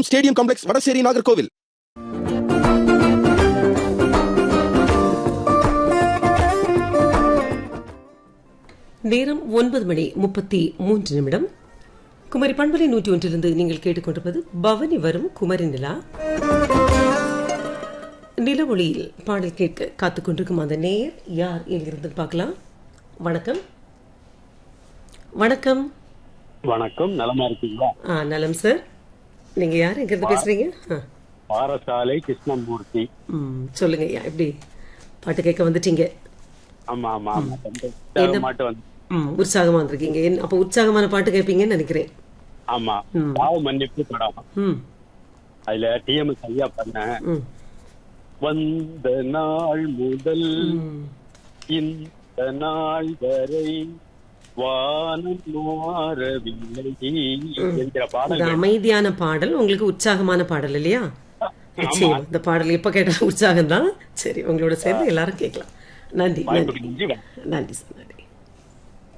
மற்றும் stadium complex Vadasery Nagercoil நேரம் ஒன்பது மணி முப்பத்தி மூன்று நிமிடம் குமரி பண்பலை நூற்றி ஒன்றிலிருந்து நீங்கள் கேட்டுக்கொண்டிருப்பது பவனி வரும் குமரி நிலா நிலவொளியில் பாடல் கேட்க காத்துக் கொண்டிருக்கும் அந்த நேயர் யார் எங்கிருந்து பார்க்கலாம் வணக்கம் வணக்கம் வணக்கம் நலமா இருக்கீங்களா ஆ நலம் சார் நீங்க யார் எங்கிருந்து பேசுறீங்க ஆ, பாரசாலை கிருஷ்ணமூர்த்தி ம், சொல்லுங்க ஐயா எப்படி பாட்டு கேட்க வந்துட்டீங்க ஆமா ஆமா ஆமா ரொம்ப மாட்டு வந்து ம் உற்சாகமா வந்திருக்கீங்க என்- அப்போ உற்சாகமான பாட்டு கேட்பீங்கன்னு நினைக்கிறேன் ஆமா பாவ மன்னிப்பு படம் ம் அதுல டிஎம்எஸ் ஐயா பண்ண ம் வந்த நாள் முதல் ம் இந்த நாள் வரை வானம் மாறவில்லை என்கிற ஒரு பாடல் அமைதியான பாடல் உங்களுக்கு உற்சாகமான பாடல் இல்லையா நிச்சயம் இந்த பாடல் எப்ப கேட்டாலும் உற்சாகம் தான் சரி உங்களோட சேர்ந்து எல்லாரும் கேட்கலாம் நன்றி நன்றி வாய்ப்புக்கு நன்றி. நன்றி சார் நன்றி